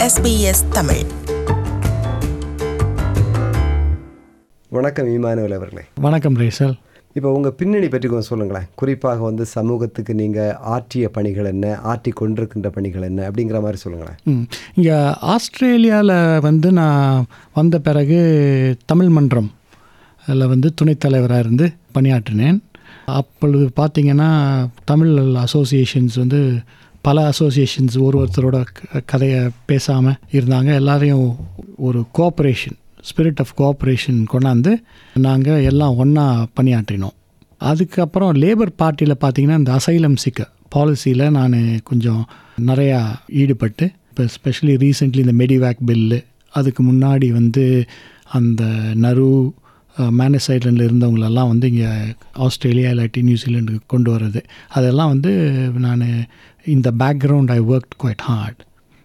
SBS Tamil வணக்கம் Emmanuel அவர்களே வணக்கம் ரேசல் இப்போ உங்கள் பின்னணி பற்றி கொஞ்சம் சொல்லுங்களேன் குறிப்பாக வந்து சமூகத்துக்கு நீங்கள் ஆற்றிய பணிகள் என்ன ஆற்றி கொண்டிருக்கின்ற பணிகள் என்ன அப்படிங்கிற மாதிரி சொல்லுங்களேன் ம் இங்கே ஆஸ்திரேலியாவில் வந்து நான் வந்த பிறகு தமிழ் மன்றம் அதில் வந்து துணைத் தலைவராக இருந்து பணியாற்றினேன் அப்பொழுது பார்த்தீங்கன்னா தமிழ் அசோசியேஷன்ஸ் வந்து பல அசோசியேஷன்ஸ் ஒரு ஒருத்தரோட க- கதையை பேசாமல் இருந்தாங்க எல்லாரையும் ஒரு கோஆப்ரேஷன் ஸ்பிரிட் ஆஃப் கோஆப்ரேஷன் கொண்டாந்து நாங்கள் எல்லாம் ஒன்றா பணியாற்றினோம் அதுக்கப்புறம் லேபர் பார்ட்டியில் பார்த்தீங்கன்னா இந்த அசைலம் சிக்க பாலிசியில் நான் கொஞ்சம் நிறையா ஈடுபட்டு இப்போ ஸ்பெஷலி ரீசெண்ட்லி இந்த மெடிவேக் பில்லு அதுக்கு முன்னாடி வந்து அந்த நரு மேனஸ் ஐலண்டில் இருந்தவங்களெல்லாம் வந்து இங்கே ஆஸ்திரேலியா இல்லாட்டி நியூசிலாண்டுக்கு கொண்டு வர்றது அதெல்லாம் வந்து நான் இந்த background I work quite hard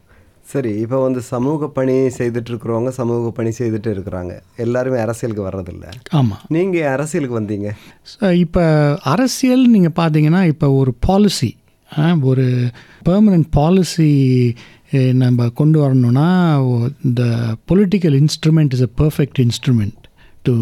சரி இப்போ வந்து சமூக பணி செய்துட்டு இருக்கிறவங்க சமூக பணி செய்துட்டு இருக்கிறாங்க எல்லாருமே அரசியலுக்கு வர்றதில்ல ஆமாம் நீங்கள் அரசியலுக்கு வந்தீங்க இப்போ அரசியல் நீங்கள் பார்த்தீங்கன்னா இப்போ ஒரு பாலிசி ஒரு பெர்மனன்ட் பாலிசி நம்ம கொண்டு வரணும்னா இந்த political instrument is a perfect instrument to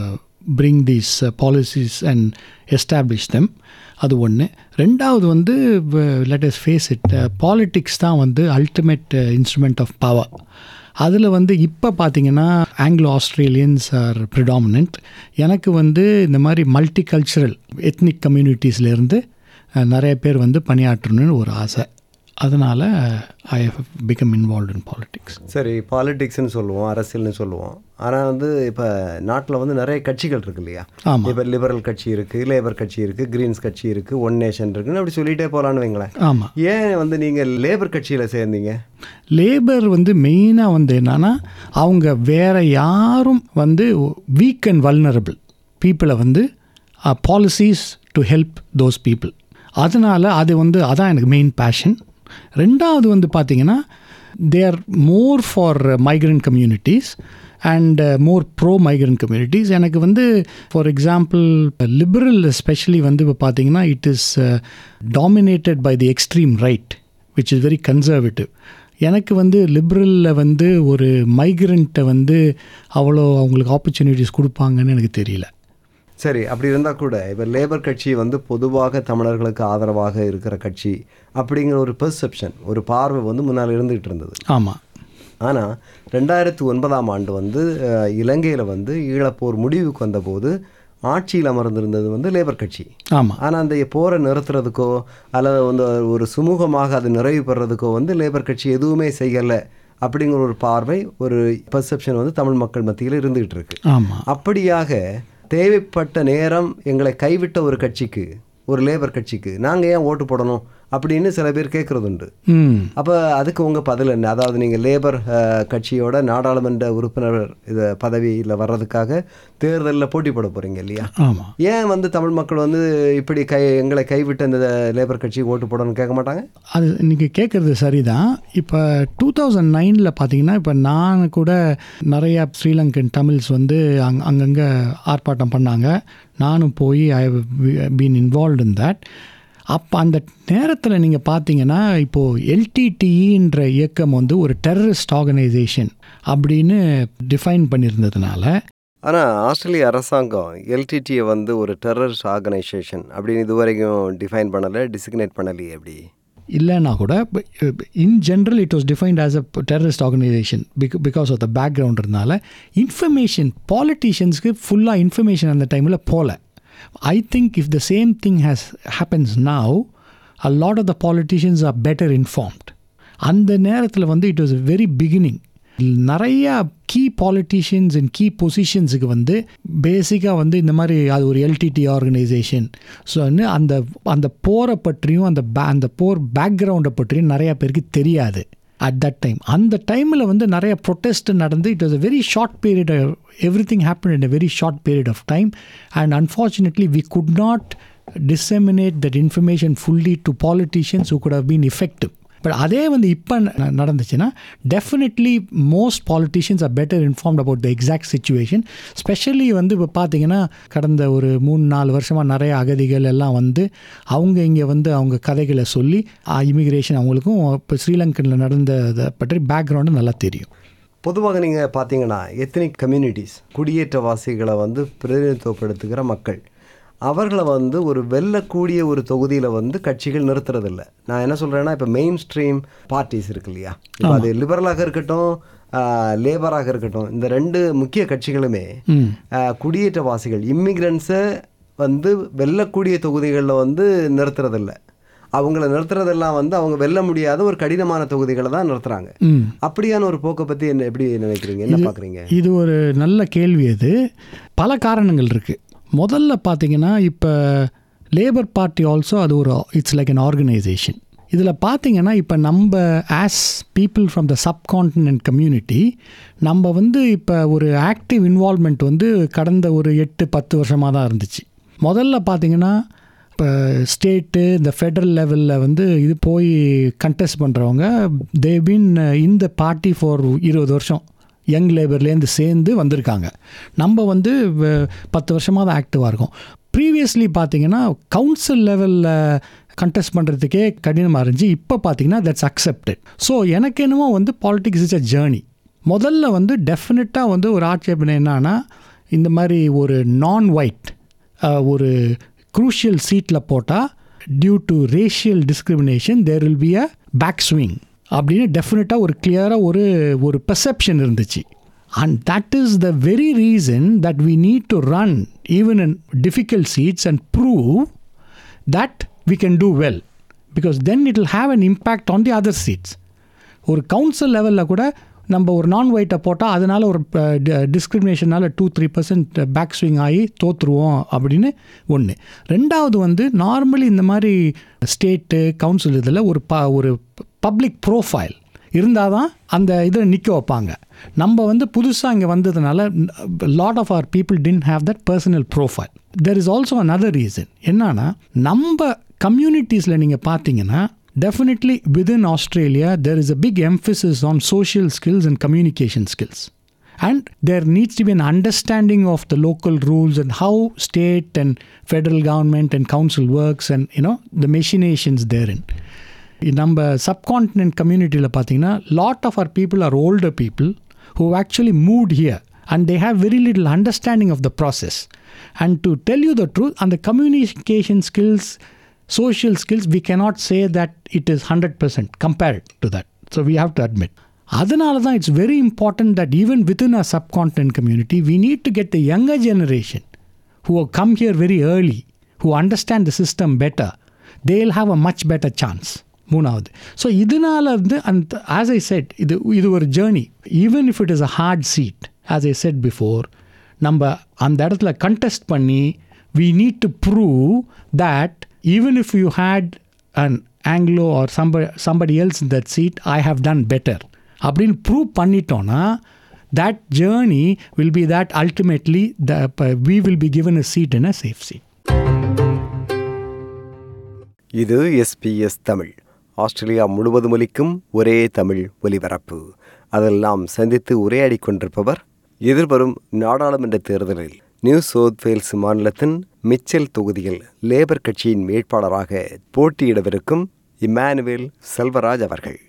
bring these policies and establish them அது ஒன்று ரெண்டாவது வந்து let us face it politics தான் வந்து அல்டிமேட் இன்ஸ்ட்ருமெண்ட் ஆஃப் பவர் அதில் வந்து இப்போ பார்த்தீங்கன்னா ஆங்கிலோ ஆஸ்திரேலியன்ஸ் ஆர் ப்ரிடாமினன்ட் எனக்கு வந்து இந்த மாதிரி மல்டி கல்ச்சுரல் எத்னிக் கம்யூனிட்டிஸ்லேருந்து நிறைய பேர் வந்து பணியாற்றணும்னு ஒரு ஆசை அதனால் I have become involved in politics சரி பாலிடிக்ஸ்னு சொல்லுவோம் அரசியல்னு சொல்லுவோம் ஆனால் வந்து இப்போ நாட்டில் வந்து நிறைய கட்சிகள் இருக்கு இல்லையா ஆமாம் இப்போ லிபரல் கட்சி இருக்குது லேபர் கட்சி இருக்குது கிரீன்ஸ் கட்சி இருக்குது ஒன் நேஷன் இருக்குன்னு அப்படி சொல்லிகிட்டே போகலான்னு வைங்களேன் ஆமாம் ஏன் வந்து நீங்கள் லேபர் கட்சியில் சேர்ந்தீங்க லேபர் வந்து மெயினாக வந்து என்னன்னா அவங்க வேற யாரும் வந்து வீக் அண்ட் வல்னரபிள் பீப்புளை வந்து policies to help those people அதனால் அது வந்து அதான் எனக்கு மெயின் பேஷன் ரெண்டாவது வந்து பார்த்தீங்கன்னா they are more for migrant communities and more pro migrant communities எனக்கு வந்து ஃபார் எக்ஸாம்பிள் லிபரல் எஸ்பெஷலி வந்து இப்போ பார்த்தீங்கன்னா it is dominated by the extreme right which is very conservative எனக்கு வந்து லிபரலில் வந்து ஒரு மைக்ரண்ட்டை வந்து அவ்வளோ அவங்களுக்கு ஆப்பர்ச்சுனிட்டிஸ் கொடுப்பாங்கன்னு எனக்கு தெரியல சரி அப்படி இருந்தால் கூட இப்போ லேபர் கட்சி வந்து பொதுவாக தமிழர்களுக்கு ஆதரவாக இருக்கிற கட்சி அப்படிங்கிற ஒரு பெர்செப்ஷன் ஒரு பார்வை வந்து முன்னால் இருந்துகிட்டு இருந்தது ஆமாம் ஆனால் ரெண்டாயிரத்து ஒன்பதாம் ஆண்டு வந்து இலங்கையில் வந்து ஈழப்போர் முடிவுக்கு வந்தபோது ஆட்சியில் அமர்ந்திருந்தது வந்து லேபர் கட்சி ஆமாம் ஆனால் அந்த போரை நிறுத்துறதுக்கோ அல்லது வந்து ஒரு சுமூகமாக அது நிறைவு பெறதுக்கோ வந்து லேபர் கட்சி எதுவுமே செய்யலை அப்படிங்கிற ஒரு பார்வை ஒரு பெர்செப்ஷன் வந்து தமிழ் மக்கள் மத்தியில் இருந்துகிட்டு இருக்கு ஆமாம் அப்படியாக தேவைப்பட்ட நேரம் எங்களை கைவிட்ட ஒரு கட்சிக்கு ஒரு லேபர் கட்சிக்கு நாங்கள் ஏன் ஓட்டு போடணும் அப்படின்னு சில பேர் கேட்குறது உண்டு ம் அப்போ அதுக்கு உங்கள் பதில் என்ன அதாவது நீங்கள் லேபர் அஹ், கட்சியோட நாடாளுமன்ற உறுப்பினர் இதை பதவியில் வர்றதுக்காக தேர்தலில் போட்டி போட போகிறீங்க இல்லையா ஆமாம் ஏன் வந்து தமிழ் மக்கள் வந்து இப்படி கை எங்களை கைவிட்ட இந்த லேபர் கட்சி ஓட்டு போடணும்னு கேட்க மாட்டாங்க அது நீங்கள் கேட்குறது சரிதான் இப்போ டூ தௌசண்ட் நைனில் பார்த்தீங்கன்னா இப்போ நான் கூட நிறையா ஸ்ரீலங்கன் தமிழ்ஸ் வந்து அங் அங்கங்கே ஆர்ப்பாட்டம் பண்ணாங்க நானும் போய் I been involved in that அப்போ அந்த நேரத்தில் நீங்கள் பார்த்தீங்கன்னா இப்போது எல்டிடிஇன்ற இயக்கம் வந்து ஒரு டெரரிஸ்ட் ஆர்கனைசேஷன் அப்படின்னு டிஃபைன் பண்ணியிருந்ததுனால ஆனால் ஆஸ்திரேலிய அரசாங்கம் எல்டிடியை வந்து ஒரு டெரரிஸ்ட் ஆர்கனைசேஷன் அப்படின்னு இதுவரைக்கும் டிஃபைன் பண்ணலை டிசிக்னேட் பண்ணலையே எப்படி இல்லைன்னா கூட in general it was defined as a terrorist organisation because of the background இருந்தால இன்ஃபர்மேஷன் பாலிட்டிஷியன்ஸ்க்கு ஃபுல்லாக இன்ஃபர்மேஷன் அந்த டைமில் போகல I think if the same thing has happens now a lot of the politicians are better informed அந்த நேரத்தில் வந்து it was very beginning நிறையா கீ பாலிட்டிஷியன்ஸ் அண்ட் கீ பொசிஷன்ஸுக்கு வந்து பேசிக்காக வந்து இந்த மாதிரி அது ஒரு எல்டிடி ஆர்கனைசேஷன் ஸோ அந்த அந்த போரை பற்றியும் அந்த பே அந்த போர் பேக்ரவுண்டை பற்றியும் நிறையா பேருக்கு தெரியாது அட் தட் டைம் அந்த டைமில் வந்து நிறைய ப்ரொட்டஸ்ட் நடந்து it was a very short period everything happen in a very short period of time and unfortunately we could not disseminate that information fully to politicians who could have been effective but அதே வந்து இப்போ நடந்துச்சுன்னா definitely most politicians are better informed about the exact situation especially வந்து இப்போ பார்த்தீங்கன்னா கடந்த ஒரு மூணு நாலு வருஷமாக நிறைய அகதிகள் எல்லாம் வந்து அவங்க இங்கே வந்து அவங்க கதைகளை சொல்லி இமிக்ரேஷன் அவங்களுக்கும் இப்போ ஸ்ரீலங்கனில் நடந்ததை பற்றி பேக்ரவுண்டு நல்லா தெரியும் பொதுவாக நீங்கள் பார்த்தீங்கன்னா எத்தனிக் கம்யூனிட்டிஸ் குடியேற்றவாசிகளை வந்து பிரதிநிதித்துவப்படுத்துகிற மக்கள் அவர்களை வந்து ஒரு வெல்லக்கூடிய ஒரு தொகுதியில் வந்து கட்சிகள் நிறுத்துறதில்ல நான் என்ன சொல்கிறேன்னா இப்போ மெயின் ஸ்ட்ரீம் பார்ட்டிஸ் இருக்கு இல்லையா இப்போ அது லிபரலாக இருக்கட்டும் லேபராக இருக்கட்டும் இந்த ரெண்டு முக்கிய கட்சிகளுமே ம் ஆஹ், குடியேற்றவாசிகள் இம்மிக்ரன்ஸை வந்து வெல்லக்கூடிய தொகுதிகளில் வந்து நிறுத்துறதில்ல அவங்கள நிறுத்துறதெல்லாம் வந்து அவங்க வெல்ல முடியாத ஒரு கடினமான தொகுதிகளை தான் நிறுத்துறாங்க ம் அப்படியான ஒரு போக்கை பற்றி என்ன எப்படி நினைக்கிறீங்க என்ன பார்க்குறீங்க இது ஒரு நல்ல கேள்வி அது பல காரணங்கள் இருக்குது முதல்ல பார்த்தீங்கன்னா இப்போ லேபர் பார்ட்டி ஆல்சோ அது ஒரு இட்ஸ் லைக் an ஆர்கனைசேஷன் இதில் பார்த்தீங்கன்னா இப்போ நம்ம as people from the subcontinent community நம்ம வந்து இப்போ ஒரு ஆக்டிவ் இன்வால்மெண்ட் வந்து கடந்த ஒரு எட்டு பத்து வருஷமாக தான் இருந்துச்சு முதல்ல பார்த்தீங்கன்னா இப்போ ஸ்டேட்டு இந்த ஃபெடரல் லெவலில் வந்து இது போய் கண்டெஸ்ட் பண்ணுறவங்க தே பீன் இந்த பார்ட்டி ஃபார் இருபது வருஷம் யங் லேபர்லேருந்து சேர்ந்து வந்திருக்காங்க நம்ம வந்து வ- பத்து வருஷமாக தான் ஆக்டிவாக இருக்கோம் ப்ரீவியஸ்லி பார்த்தீங்கன்னா கவுன்சில் லெவலில் கண்டெஸ்ட் பண்ணுறதுக்கே கடினமாக இருந்துச்சு இப்போ பார்த்தீங்கன்னா தட்ஸ் அக்செப்டட் ஸோ எனக்கு என்னமோ வந்து பாலிடிக்ஸ் இஸ் அ ஜேர்னி முதல்ல வந்து டெஃபினட்டாக வந்து ஒரு ஆட்சேபனை என்னன்னா இந்த மாதிரி ஒரு நான் ஒயிட் ஒரு குரூஷியல் சீட்டில் போட்டால் due to racial discrimination there will be a back swing அப்படின்னு டெஃபினட்டாக ஒரு கிளியராக ஒரு ஒரு பெர்செப்ஷன் இருந்துச்சு and that is the very reason that we need to run even in difficult seats and prove that we can do well because then it will have an impact on the other seats ஒரு council லெவலில் கூட நம்ம ஒரு non ஒயிட்டை போட்டால் அதனால் ஒரு டிஸ்கிரிமினேஷனால் two three percent back swing ஆகி தோற்றுருவோம் அப்படின்னு ஒன்று ரெண்டாவது வந்து நார்மலி இந்த மாதிரி ஸ்டேட்டு கவுன்சில் இதில் ஒரு ப ஒரு பப்ளிக் ப்ரோஃபைல் இருந்தால் தான் அந்த இதில் நிற்க வைப்பாங்க நம்ம வந்து புதுசாக இங்கே வந்ததுனால lot of our people tend have that personal profile there is also another reason என்னன்னா நம்ம கம்யூனிட்டிஸில் நீங்கள் பார்த்தீங்கன்னா definitely within Australia, there is a big emphasis on social skills and communication skills. And there needs to be an understanding of the local rules and how state and federal government and council works and, you know, the machinations therein. நம்ம subcontinent கம்யூனிட்டியில் பார்த்தீங்கன்னா lot of our people are older people who actually moved here and they have very little understanding of the process and to tell you the truth அந்த communication skills social skills, we cannot say that it is 100% compared to that. So we have to admit. அதனால தான் it's very important that even within a subcontinent community we need to get the younger generation who come here very early who understand the system better they'll have a much better chance மூணாவது so இதனால வந்து அந்த as I said இது இது ஒரு journey even if it is a hard seat as I said before நம்ம அந்த இடத்துல கண்டெஸ்ட் பண்ணி we need to prove that even if you had an Anglo or somebody, somebody else in that seat, I have done better. அப்படின்னு prove பண்ணிட்டோன்னா that journey will be that ultimately the we will be given a seat in a safe seat இது SBS Tamil Australia முழுவதும் ஒலிக்கும் ஒரே தமிழ் ஒலிபரப்பு அதில் நாம் சந்தித்து உரையாடிக் கொண்டிருப்பவர் எதிர்வரும் நாடாளுமன்ற தேர்தலில் நியூ சவுத் வேல்ஸ் மாநிலத்தின் மிச்சல் தொகுதியில் லேபர் கட்சியின் வேட்பாளராக போட்டியிடவிருக்கும் இம்மானுவேல் செல்வராஜ் அவர்கள்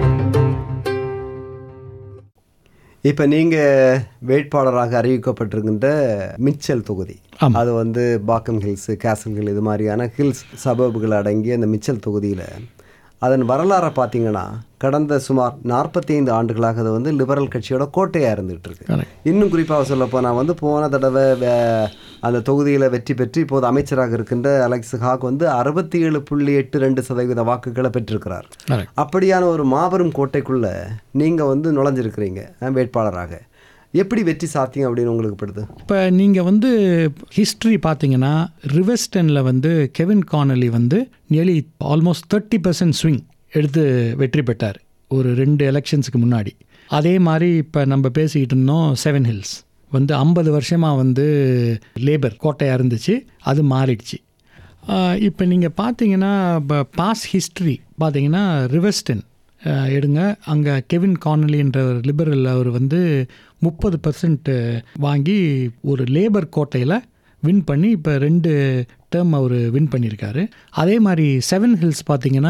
இப்போ நீங்கள் வேட்பாளராக அறிவிக்கப்பட்டிருக்கின்ற மிச்சல் தொகுதி ஆமா. அது வந்து பாக்கம் ஹில்ஸ் கேசல் ஹில் இது மாதிரியான ஹில்ஸ் சபபுகள் அடங்கிய அந்த மிச்சல் தொகுதியில் அதன் வரலாறை பார்த்தீங்கன்னா கடந்த சுமார் நாற்பத்தி ஐந்து ஆண்டுகளாக அது வந்து லிபரல் கட்சியோட கோட்டையாக இருந்துகிட்டு இருக்கு Correct. இன்னும் குறிப்பாக சொல்லப்போ நான் வந்து போன தடவை வே- அந்த தொகுதியில் வெற்றி பெற்று இப்போது அமைச்சராக இருக்கின்ற அலெக்ஸ் ஹாக் வந்து அறுபத்தி ஏழு புள்ளி எட்டு ரெண்டு சதவீத வாக்குகளை பெற்றிருக்கிறார் Correct. அப்படியான ஒரு மாபெரும் கோட்டைக்குள்ள நீங்கள் வந்து நுழைஞ்சிருக்கிறீங்க அஹ், வேட்பாளராக எப்படி வெற்றி சாத்தியம் அப்படின்னு உங்களுக்கு படுது இப்போ நீங்கள் வந்து ஹிஸ்ட்ரி பார்த்தீங்கன்னா ரிவெஸ்டனில் வந்து கெவின் கானலி வந்து nearly almost thirty percent swing எடுத்து வெற்றி பெற்றார் ஒரு ரெண்டு எலெக்ஷன்ஸுக்கு முன்னாடி அதே மாதிரி இப்போ நம்ம பேசிக்கிட்டு இருந்தோம் செவன் ஹில்ஸ் வந்து ஐம்பது வருஷமாக வந்து லேபர் கோட்டையாக இருந்துச்சு அது மாறிடுச்சு இப்போ நீங்கள் பார்த்தீங்கன்னா இப்போ பாஸ் ஹிஸ்ட்ரி பார்த்தீங்கன்னா ரிவெஸ்டன் எடுங்க அங்கே கெவின் கார்னலின்ற ஒரு லிபரல் அவர் வந்து முப்பது பர்சன்ட் வாங்கி ஒரு லேபர் கோட்டையில் வின் பண்ணி இப்போ ரெண்டு டேர்ம் அவர் வின் பண்ணியிருக்காரு அதே மாதிரி செவன் ஹில்ஸ் பார்த்தீங்கன்னா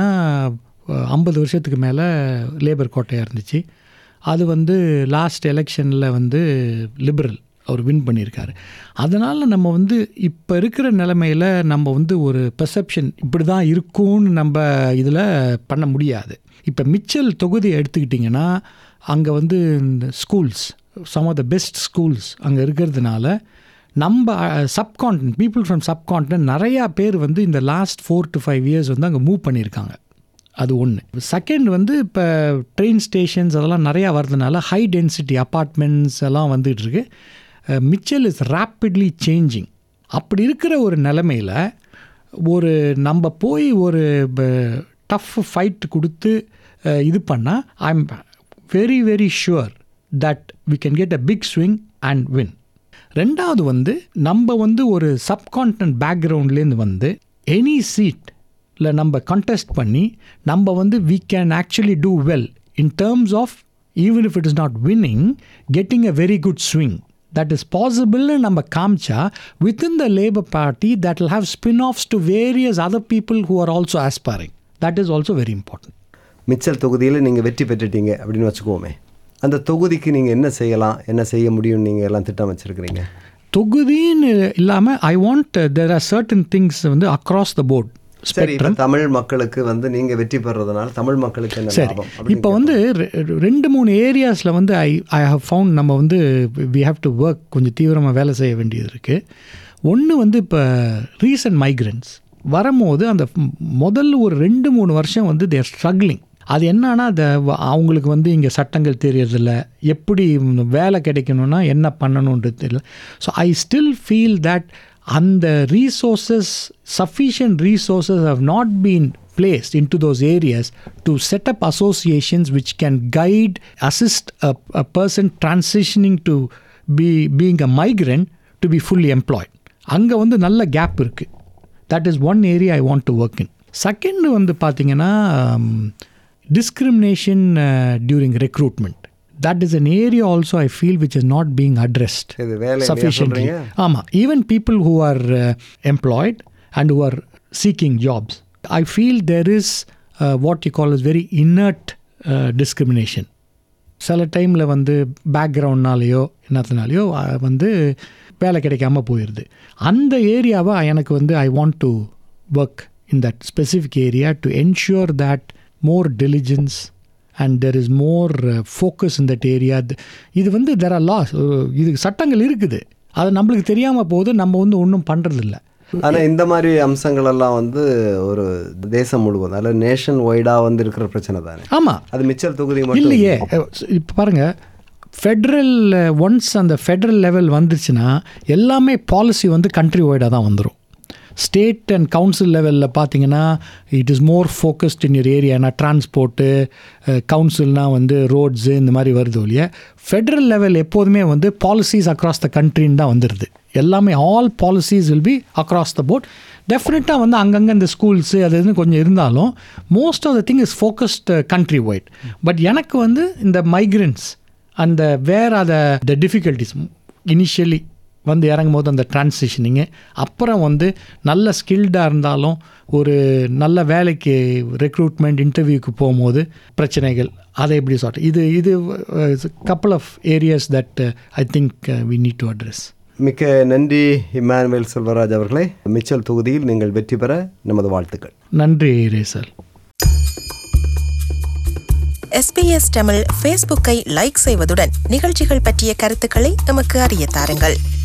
ஐம்பது வருஷத்துக்கு மேலே லேபர் கோட்டையாக இருந்துச்சு அது வந்து லாஸ்ட் எலெக்ஷனில் வந்து லிபரல் அவர் வின் பண்ணியிருக்காரு அதனால் நம்ம வந்து இப்போ இருக்கிற நிலமையில் நம்ம வந்து ஒரு பெர்செப்ஷன் இப்படி தான் இருக்கும்னு நம்ம இதில் பண்ண முடியாது இப்போ மிச்சல் தொகுதி எடுத்துக்கிட்டிங்கன்னா அங்கே வந்து இந்த schools some of the best schools அங்கே இருக்கிறதுனால நம்ம சப்கான்டினென்ட் பீப்புள் ஃப்ரம் சப்கான்டினென்ட் நிறையா பேர் வந்து இந்த last four to five years வந்து அங்கே மூவ் பண்ணியிருக்காங்க அது ஒன்று செகண்ட் வந்து இப்போ ட்ரெயின் ஸ்டேஷன்ஸ் அதெல்லாம் நிறையா வரதுனால ஹை டென்சிட்டி அப்பார்ட்மெண்ட்ஸ் எல்லாம் வந்துகிட்டு இருக்கு மிச்சல் இஸ் ரேப்பிட்லி சேஞ்சிங் அப்படி இருக்கிற ஒரு நிலமையில் ஒரு நம்ம போய் ஒரு டஃப் ஃபைட் கொடுத்து இது பண்ணால் I am very very sure that we can get a big swing and win ரெண்டாவது வந்து நம்ம வந்து ஒரு சப்கான்டினன்ட் பேக்ரவுண்ட்லேருந்து வந்து எனி சீட் இல்லை நம்ம கண்டெஸ்ட் பண்ணி நம்ம வந்து we can actually do well in terms of even if it is not winning getting a very good swing that is பாசிபிள்னு நம்ம காமிச்சா within the Labor party that will have spin offs to various other people who are also aspiring that is also very important Mitchell தொகுதியில் நீங்கள் வெற்றி பெற்றுட்டீங்க அப்படின்னு வச்சுக்கோமே அந்த தொகுதிக்கு நீங்கள் என்ன செய்யலாம் என்ன செய்ய முடியும்னு நீங்கள் எல்லாம் திட்டம் வச்சுருக்கிறீங்க தொகுதின்னு இல்லாமல் I want there are certain things வந்து அக்ராஸ் த போர்ட் சரி இப்போ தமிழ் மக்களுக்கு வந்து நீங்கள் வெற்றி பெறுறதுனால தமிழ் மக்களுக்கு என்ன சரி லாபம் அப்படின்னு இப்போ வந்து ரெ- ரெண்டு மூணு ஏரியாஸில் வந்து ஐ ஐ ஹவ் ஃபவுண்ட் நம்ம வந்து வி ஹாவ் டு ஒர்க் கொஞ்சம் தீவிரமாக வேலை செய்ய வேண்டியது இருக்குது ஒன்று வந்து இப்போ ரீசன்ட் மைக்ரன்ஸ் வரும்போது அந்த ம்- முதல்ல ஒரு ரெண்டு மூணு வருஷம் வந்து தேர் ஸ்ட்ரகிளிங் அது என்னன்னா அந்த வ- அவங்களுக்கு வந்து இங்கே சட்டங்கள் தெரியறதில்ல எப்படி வேலை கிடைக்கணும்னா என்ன பண்ணணுன்றது தெரியல so I still feel that அந்த resources sufficient resources have not been placed into those areas to set up associations which can guide, assist a, a person transitioning to be being a migrant to be fully employed. அங்கே வந்து நல்ல gap இருக்குது that is one area I want to work in second வந்து பார்த்தீங்கன்னா discrimination during recruitment that is an area also I feel which is not being addressed இது வேலை sufficiently. சொல்கிறீங்க ஆமாம் even people who are employed and who are seeking jobs I feel there is what you call is very inherent discrimination சில டைமில் வந்து பேக்ரவுண்ட்னாலேயோ என்னத்தினாலேயோ அஹ், வந்து வேலை கிடைக்காம போயிடுது அந்த ஏரியாவை எனக்கு வந்து I want to work in that specific area to ensure that more diligence and there is more focus in that area இது வந்து தெர் ஆர் லாஸ் இது சட்டங்கள் இருக்குது அது நம்மளுக்கு தெரியாமல் போகுது நம்ம வந்து ஒன்றும் பண்ணுறதில்ல ஆனால் இந்த மாதிரி அம்சங்கள் எல்லாம் வந்து ஒரு தேசம் முழுவதும் அதில் நேஷன் வைடாக வந்து இருக்கிற பிரச்சனை தானே ஆமாம் அது மிச்சல் தொகுதி மட்டும் இல்லையே இப்போ பாருங்கள் ஃபெட்ரல் ஒன்ஸ் அந்த ஃபெட்ரல் லெவல் வந்துச்சுன்னா எல்லாமே பாலிசி வந்து கண்ட்ரி வைடாக தான் வந்துடும் ஸ்டேட் அண்ட் கவுன்சில் லெவலில் பார்த்தீங்கன்னா it is more focused in your ஏரியானா டிரான்ஸ்போர்ட்டு கவுன்சில்னால் வந்து ரோட்ஸு இந்த மாதிரி வருது ஒழிய ஃபெட்ரல் லெவல் எப்போதுமே வந்து பாலிசிஸ் அக்ராஸ் த கண்ட்ரின்னு தான் வந்துடுது எல்லாமே all policies will be across the board டெஃபினட்டாக வந்து அங்கங்கே இந்த ஸ்கூல்ஸு அது இதுன்னு கொஞ்சம் இருந்தாலும் most of the thing is focused country wide but எனக்கு வந்து இந்த மைக்ரன்ஸ் அந்த வேர் அத த டிஃபிகல்ட்டிஸ் இனிஷியலி வந்து இறங்கும் போது அந்த டிரான்சிஷனிங்கு அப்புறம் வந்து நல்ல ஸ்கில்டாக இருந்தாலும் ஒரு நல்ல வேலைக்கு ரெக்ரூட்மெண்ட் இன்டர்வியூக்கு போகும்போது பிரச்சனைகள் அதை எப்படி சார்ட் இது இது couple of areas that I think we need to address மிக்க நன்றி இம்மானுவேல் செல்வராஜ் அவர்களே மிச்சல் தொகுதியில் நீங்கள் வெற்றி பெற நமது வாழ்த்துக்கள் நன்றி ரேசல் எஸ்பிஎஸ் தமிழ் ஃபேஸ்புக்கை லைக் செய்வதுடன் நிகழ்ச்சிகள் பற்றிய கருத்துக்களை எமக்கு அறிய தாருங்கள்